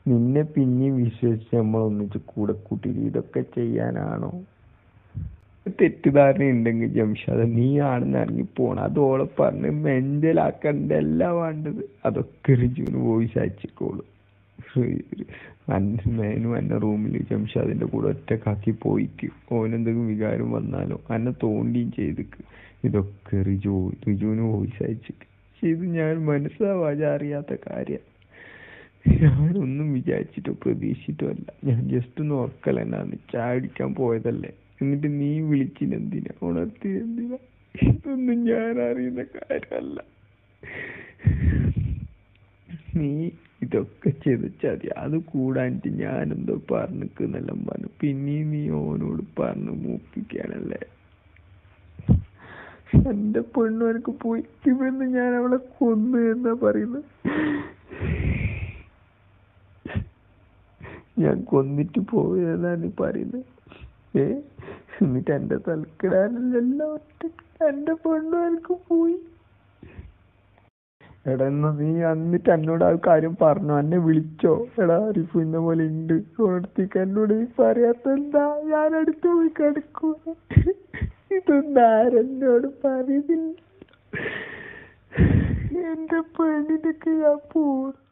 നിന്നെ പിന്നെയും വിശ്വസിച്ച് നമ്മൾ ഒന്നിച്ച് കൂടെ കൂട്ടിയിട്ട് ഇതൊക്കെ ചെയ്യാനാണോ തെറ്റിദ്ധാരണ ഉണ്ടെങ്കിൽ ജംഷാദ് നീ ആണെന്ന് ഇറങ്ങി പോണം അത് ഓളെ പറഞ്ഞ് മെന്റലാക്കണ്ടല്ല വേണ്ടത് അതൊക്കെ റിജുവിന് വോയിസ് അയച്ചിക്കോളൂ മേനും എന്നെ റൂമിൽ ജംഷാദിന്റെ കൂടെ ഒറ്റക്കാക്കി പോയിക്ക് ഓനെന്തെങ്കിലും വികാരം വന്നാലോ എന്നെ തോണ്ടിയും ചെയ്തിക്ക് ഇതൊക്കെ റിജു റിജുവിന് വോയിസ് അയച്ചിക്ക് പക്ഷെ ഇത് ഞാൻ മനസ്സിലാവാതെ അറിയാത്ത കാര്യം ഞാനൊന്നും വിചാരിച്ചിട്ടോ പ്രതീക്ഷിച്ചിട്ടോ അല്ല ഞാൻ ജസ്റ്റ് ഒന്ന് ഓർക്കലെന്നാന്ന് ചാടിക്കാൻ പോയതല്ലേ എന്നിട്ട് നീ വിളിച്ചിനെന്തിനാ ഉണർത്തിയെന്തിനാ ഇതൊന്നും ഞാൻ അറിയുന്ന കാര്യമല്ല നീ ഇതൊക്കെ ചെയ്തച്ചാ മതി അത് കൂടാനിട്ട് ഞാനെന്തോ പറഞ്ഞിക്കുന്നെല്ലാം പറഞ്ഞു പിന്നെയും നീ ഓനോട് പറഞ്ഞു മൂപ്പിക്കാനല്ലേ എന്റെ പെണ്ണു എനിക്ക് പോയിക്കുമെന്ന് ഞാൻ അവളെ കൊന്നു എന്നാ പറയുന്നത് ഞാൻ കൊന്നിട്ട് പോയതാണ് പറയുന്നത് ഏ എന്നിട്ട് എന്റെ തലക്കിടാനല്ല ഒറ്റ എന്റെ പെണ്ണു എനിക്ക് പോയി എടാ എന്നാ നീ എന്നിട്ട് എന്നോട് ആ കാര്യം പറഞ്ഞു എന്നെ വിളിച്ചോ എടാ അരിഫു ഇന്ന പോലെ ഉണ്ട് ഓടത്തേക്ക് എന്നോട് നീ പറയാത്ത എന്താ ഞാൻ അടുത്ത് പോയി കിടക്കൂ ഇതൊന്നും ആരെന്നോട് പറയുന്നില്ല എന്റെ പെണ്ണിനൊക്കെ ഞാൻ പോകും